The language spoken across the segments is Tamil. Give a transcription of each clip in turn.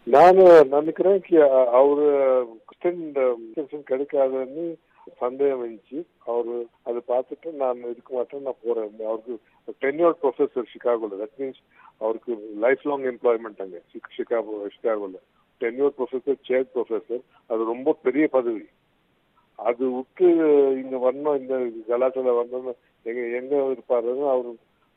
நான் நினைக்கிறேன் கி அவரு எக்ஸ்டென்ஷன் கிடைக்காதுன்னு சந்தேகம் இருந்துச்சு அவரு அதை பார்த்துட்டு நான் இருக்க மாட்டேன் நான் போறேன் அவருக்கு டென்யூர் ப்ரொஃபஸர் சிகாகோல தட் மீன்ஸ் அவருக்கு லைஃப் லாங் எம்ப்ளாய்மெண்ட் அங்க சிகாகோ சிகாகோல டென்யூர் ப்ரொஃபஸர் சேர் ப்ரொஃபஸர் அது ரொம்ப பெரிய பதவி அது விட்டு இங்க வரணும் இந்த கலாச்சார வரணும்னு எங்க எங்க இருப்பாருன்னு அவரு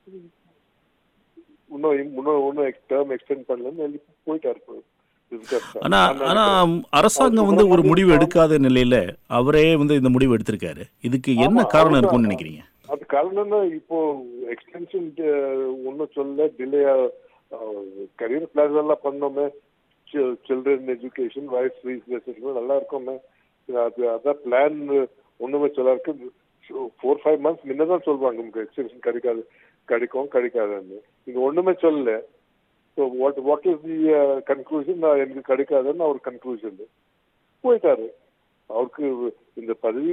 இன்னும் இன்னும் இன்னும் டேர்ம் எக்ஸ்டெண்ட் பண்ணலன்னு எழுதி போயிட்டாரு ஆனா ஆனா அரசாங்கம் வந்து ஒரு முடிவு எடுக்காத நிலையில அவரே வந்து இந்த முடிவு எடுத்திருக்காரு இதுக்கு என்ன காரணம் இருக்கும்னு நினைக்கிறீங்க அது காரணம்னா இப்போ எக்ஸ்டென்ஷன் ஒன்றும் சொல்ல டிலே கரியர் பிளான் எல்லாம் பண்ணோமே சில்ட்ரன் எஜுகேஷன் வாய்ஸ் ரீசன் நல்லா இருக்கோமே அது அதான் பிளான் ஒண்ணுமே சொல்ல இருக்கு ஃபோர் ஃபைவ் மந்த்ஸ் முன்னதான் சொல்லுவாங்க உங்களுக்கு எக்ஸ்டென்ஷன் கிடைக்காது கிடைக்கும் கிடைக்காதுன்னு இங்க ஒண்ணுமே சொல்லல so what what is the conclusion எனக்கு கிடைக்காதுன்னு அவர் கன்க்ளூஷன் போயிட்டாரு அவருக்கு இந்த பதவி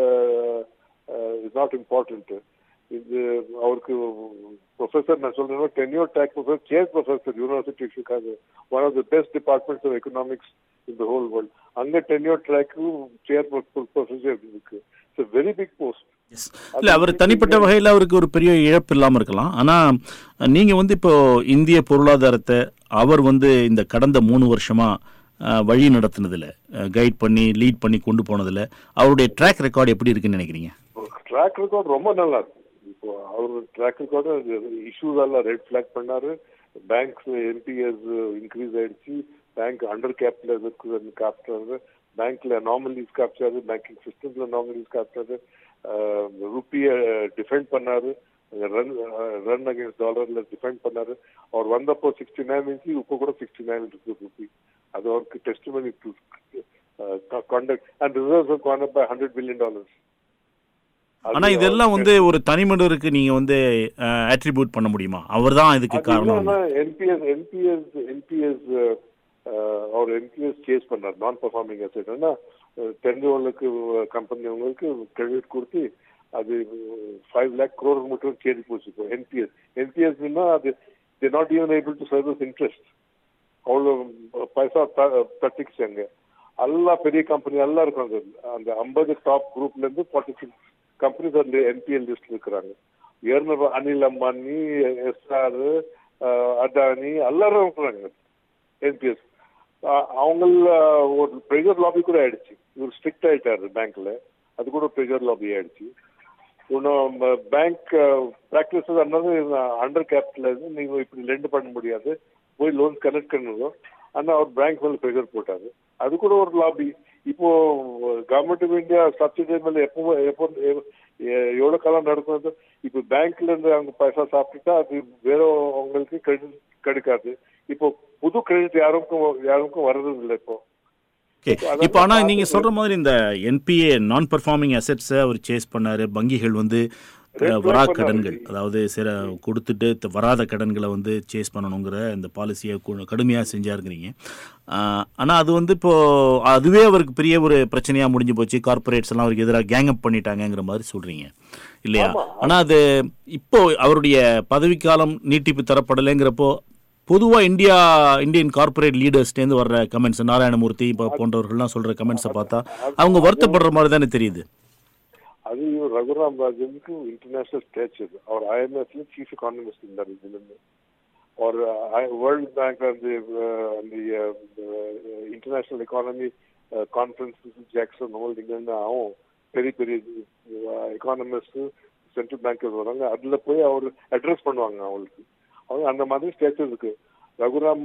இஸ் நாட் இம்பார்ட்டன்ட் இது அவருக்கு ப்ரொஃபஸர் நான் சொல்றேன் tenure take professor chair professor university Chicago one of the best departments of economics in the whole world அங்க டென்யூர் ட்ராக்கும் சேர் ப்ரொஃபஸர் இருக்கு இட்ஸ் வெரி பிக் போஸ்ட் இல்ல அவர் தனிப்பட்ட வகையில் அவருக்கு ஒரு பெரிய இழப்பு இல்லாமல் இருக்கலாம் ஆனா நீங்க வந்து இப்போ இந்திய பொருளாதாரத்தை அவர் வந்து இந்த கடந்த மூணு வருஷமா வழி நடத்தினதுல கைட் பண்ணி லீட் பண்ணி கொண்டு போனதுல அவருடைய ட்ராக் ரெக்கார்டு எப்படி இருக்குன்னு நினைக்கிறீங்க ட்ராக் ரெக்கார்டு ரொம்ப நல்லா இருக்கு இப்போ அவர் ட்ராக் ரெக்கார்டு இஷ்யூஸ் எல்லாம் ரெட் ஃபிளாக் பண்ணாரு பேங்க்ஸ் என்பிஎஸ் இன்க்ரீஸ் ஆயிடுச்சு பேங்க் அண்டர் கேப்ல இருக்கு காப்பிட்டாரு பேங்க்ல நார்மலிஸ் காப்பிச்சாரு பேங்கிங் சிஸ்டம்ல நார்மலிஸ் காப்பிச்சாரு ருப்பிய டிஃபெண்ட் பண்ணாரு ரன் ரன் அகேன்ஸ்ட் டாலர்ல டிஃபெண்ட் பண்ணாரு அவர் வந்தப்போ சிக்ஸ்டி நைன் இருந்துச்சு இப்போ கூட சிக்ஸ்டி நைன் இருக்கு ருபி அது அவருக்கு டெஸ்ட் பண்ணி contact and reserves gone by hundred billion dollars ஆனா இதெல்லாம் வந்து ஒரு தனி மனிதருக்கு நீங்க வந்து அட்ரிபியூட் பண்ண முடியுமா அவர் தான் இதுக்கு காரணம் என்பிஎஸ் என்பிஎஸ் என்பிஎஸ் அவர் என்பிஎஸ் சேஸ் பண்ணார் நான் பர்ஃபார்மிங் அசெட் தெரிஞ்சவங்களுக்கு கம்பெனி அவங்களுக்கு கிரெடிட் கொடுத்து அது ஃபைவ் லேக் குரோர் மட்டும் கேடி போச்சு இப்போ என்பிஎஸ் என்பிஎஸ்னா அது they not even able to service interest அவ்வளோ பைசா தட்டிக்குச்சு அங்க எல்லா பெரிய கம்பெனி எல்லாம் இருக்காங்க அந்த ஐம்பது டாப் குரூப்ல இருந்து ஃபார்ட்டி சிக்ஸ் கம்பெனிஸ் அந்த என்பிஎல் லிஸ்ட் இருக்கிறாங்க ஏர்னர் அனில் அம்பானி எஸ்ஆர் அதானி எல்லாரும் இருக்கிறாங்க என்பிஎஸ் அவங்கள ஒரு ப்ரெஷர் லாபி கூட ஆயிடுச்சு இவர் ஸ்ட்ரிக்ட் ஆயிட்டாரு பேங்க்ல அது கூட ப்ரெஷர் லாபி ஆயிடுச்சு இன்னும் பேங்க் ப்ராக்டிஸ் அன்னது அண்டர் கேபிட்டல் நீங்க இப்படி லெண்ட் பண்ண முடியாது போய் லோன் கனெக்ட் பண்ணணும் ஆனா அவர் பேங்க் மேல ப்ரெஷர் போட்டாரு அது கூட ஒரு லாபி இப்போ கவர்மெண்ட் ஆஃப் இந்தியா சப்சிடி மேல எப்போ எப்போ எவ்வளவு காலம் நடக்கும் இப்போ பேங்க்ல இருந்து அவங்க பைசா சாப்பிட்டுட்டா அது வேற அவங்களுக்கு கிரெடிட் கிடைக்காது இப்போ புது கிரெடிட் யாருக்கும் யாருக்கும் வர்றது இல்லை இப்போ இப்போ ஆனா நீங்க சொல்ற மாதிரி இந்த என்பிஏ நான் பெர்ஃபார்மிங் அசெட்ஸை அவர் சேஸ் பண்ணாரு வங்கிகள் வந்து வரா கடன்கள் அதாவது சில கொடுத்துட்டு வராத கடன்களை வந்து சேஸ் பண்ணணுங்கிற இந்த பாலிசியை கடுமையாக செஞ்சாருங்கிறீங்க ஆனால் அது வந்து இப்போ அதுவே அவருக்கு பெரிய ஒரு பிரச்சனையாக முடிஞ்சு போச்சு கார்பரேட்ஸ் எல்லாம் அவருக்கு எதிராக கேங் அப் பண்ணிட்டாங்கிற மாதிரி சொல்றீங்க இல்லையா ஆனால் அது இப்போ அவருடைய பதவிக்காலம் நீட்டிப்பு தரப்படலைங்கிறப்போ பொதுவாக இந்தியா இந்தியன் கார்பரேட் லீடர்ஸ்லேருந்து வர்ற கமெண்ட்ஸ் நாராயணமூர்த்தி இப்போ போன்றவர்கள்லாம் சொல்கிற கமெண்ட்ஸை பார்த்தா அவங்க வருத்தப்படுற மாதிரி தானே தெரியுது அது ரகுராம் ராஜனுக்கு இன்டர்நேஷனல் ஸ்டேச்சர் அவர் ஐஎம்எஃப்ல சீஃப் எக்கானமிஸ்ட் இருந்தார் இதுலேருந்து और वर्ल्ड बैंक அந்த அந்த இன்டர்நேஷனல் எக்கானமி கான்ஃபரன்ஸ் ஜாக்சன் ஹோல்டிங்னு அவன் பெரிய பெரிய எக்கானமிஸ்ட் சென்ட்ரல் பேங்கர்ஸ் வராங்க அதுல போய் அவர் அட்ரஸ் பண்ணுவாங்க அவங்களுக்கு அவங்க அந்த மாதிரி ஸ்டேச்சர் இருக்கு Raghuram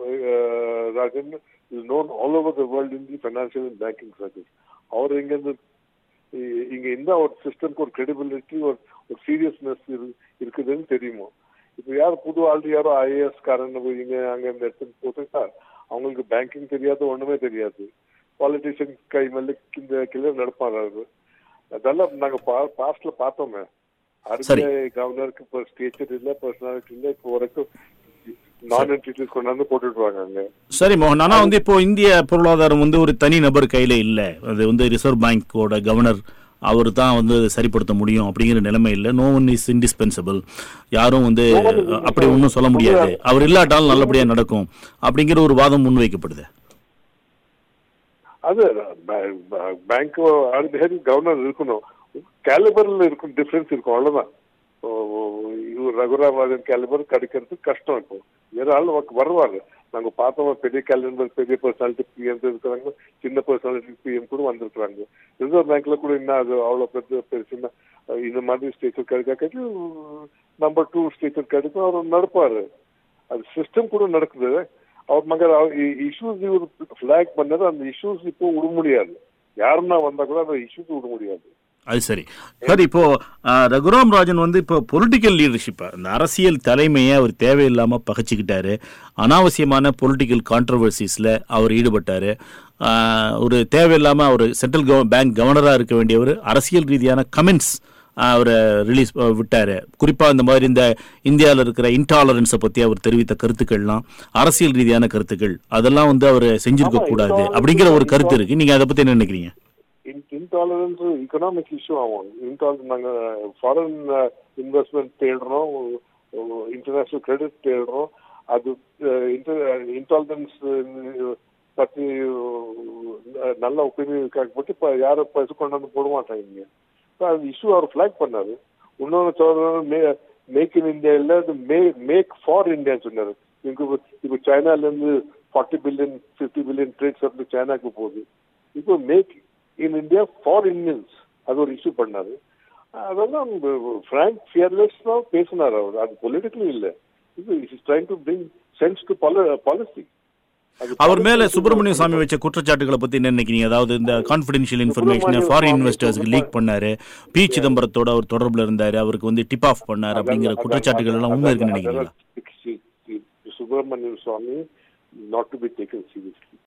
Rajan is known all over the world in the financial and banking circle அவர் இங்கிருந்து இங்க எந்த ஒரு சிஸ்டம்க்கு ஒரு கிரெடிபிலிட்டி ஒரு ஒரு சீரியஸ்னஸ் இருக்குதுன்னு தெரியுமோ இப்போ யார் புது ஆள் யாரோ ஐஏஎஸ் காரன் இங்க அங்க இந்த இடத்துக்கு போட்டுட்டா அவங்களுக்கு பேங்கிங் தெரியாது ஒண்ணுமே தெரியாது பாலிட்டிஷியன் கை மேல இந்த கிளர் நடப்பாரு அதெல்லாம் நாங்க பாஸ்ட்ல பார்த்தோமே அருமையா கவர்னருக்கு இப்போ ஸ்டேச்சர் இல்ல பர்சனாலிட்டி இல்ல இப்போ வரைக்கும் நான் என்டிட்டிஸ் கொண்டாந்து போட்டுட்டு அங்க சரி மோகன் ஆனா வந்து இப்போ இந்திய பொருளாதாரம் வந்து ஒரு தனி நபர் கையில இல்ல அது வந்து ரிசர்வ் பேங்கோட கவர்னர் அவர் தான் வந்து சரிப்படுத்த முடியும் அப்படிங்கிற நிலைமை இல்லை நோ ஒன் இஸ் இன்டிஸ்பென்சபிள் யாரும் வந்து அப்படி ஒன்றும் சொல்ல முடியாது அவர் இல்லாட்டாலும் நல்லபடியாக நடக்கும் அப்படிங்கிற ஒரு வாதம் முன்வைக்கப்படுது அது பேங்க் கவர்னர் இருக்கணும் கேலிபர்ல இருக்கும் டிஃபரன்ஸ் இருக்கும் அவ்வளவுதான் இவர் ரகுராமராஜன் கேலிபர் கிடைக்கிறது கஷ்டம் இப்போ வேற ஆள் வருவாங்க நாங்க பார்த்தோம் பெரிய கேலண்டர் பெரிய பர்சனாலிட்டி பிஎம் இருக்கிறாங்க சின்ன பர்சனாலிட்டி பிஎம் கூட வந்திருக்கிறாங்க ரிசர்வ் பேங்க்ல கூட என்ன அது அவ்வளவு பெரிய பெருசுன்னா இந்த மாதிரி ஸ்டேச்சர் கிடைக்காட்டி நம்பர் டூ ஸ்டேச்சர் கிடைக்கும் அவர் நடப்பாரு அது சிஸ்டம் கூட நடக்குது அவர் மகர் இஷ்யூஸ் இவர் ஃபிளாக் பண்ணது அந்த இஷ்யூஸ் இப்போ விட முடியாது யாருன்னா வந்தா கூட அந்த இஷ்யூஸ் விட முடியாது அது சரி சார் இப்போ ரகுராம் ராஜன் வந்து இப்போ பொலிட்டிக்கல் லீடர்ஷிப்பை இந்த அரசியல் தலைமையை அவர் தேவையில்லாமல் பகச்சிக்கிட்டாரு அனாவசியமான பொலிட்டிக்கல் கான்ட்ரவர்சிஸில் அவர் ஈடுபட்டார் ஒரு தேவையில்லாமல் அவர் சென்ட்ரல் கவ பேங்க் கவர்னராக இருக்க வேண்டியவர் அரசியல் ரீதியான கமெண்ட்ஸ் அவரை ரிலீஸ் விட்டார் குறிப்பாக இந்த மாதிரி இந்த இந்தியாவில் இருக்கிற இன்டாலரன்ஸை பற்றி அவர் தெரிவித்த கருத்துக்கள்லாம் அரசியல் ரீதியான கருத்துக்கள் அதெல்லாம் வந்து அவர் செஞ்சிருக்க கூடாது அப்படிங்கிற ஒரு கருத்து இருக்கு நீங்கள் அதை பற்றி என்ன நினைக்கிறீங்க இன்டாலரன்ஸ் இக்கனாமிக் இஷ்யூ ஆகும் இன்டால் நாங்கள் ஃபாரின் இன்வெஸ்ட்மெண்ட் தேடுறோம் இன்டர்நேஷனல் கிரெடிட் தேடுறோம் அது இன்டாலரன்ஸ் பற்றி நல்ல ஒப்பீனியன் போட்டு இப்போ யாரும் பசு கொண்டாந்து போட மாட்டாங்க அது இஷ்யூ அவர் ஃபிளாக் பண்ணாரு இன்னொன்று சொல்றது மேக் இன் இந்தியா இல்லை அது மே மேக் ஃபார் இந்தியான்னு சொன்னாரு இப்போ சைனாலேருந்து forty billion fifty billion trades வந்து சைனாக்கு போகுது இப்போ make in India for Indians அது ஒரு இஷ்யூ பண்ணாரு அதெல்லாம் ஃப்ராங்க் ஃபியர்லெஸ் தான் பேசினார் அவர் அது பொலிட்டிக்கலி இல்லை இது is trying to bring sense to policy அவர் மேல சுப்பிரமணிய சாமி வச்ச குற்றச்சாட்டுகளை பத்தி என்ன நினைக்கிறீங்க அதாவது இந்த கான்பிடென்ஷியல் இன்ஃபர்மேஷன் ஃபாரின் இன்வெஸ்டர்ஸ்க்கு லீக் பண்ணாரு பி சிதம்பரத்தோட அவர் தொடர்புல இருந்தாரு அவருக்கு வந்து டிப் ஆஃப் பண்ணாரு அப்படிங்கிற குற்றச்சாட்டுகள் எல்லாம் உண்மை இருக்குன்னு நினைக்கிறீங்களா Subramanian Swamy not to be taken seriously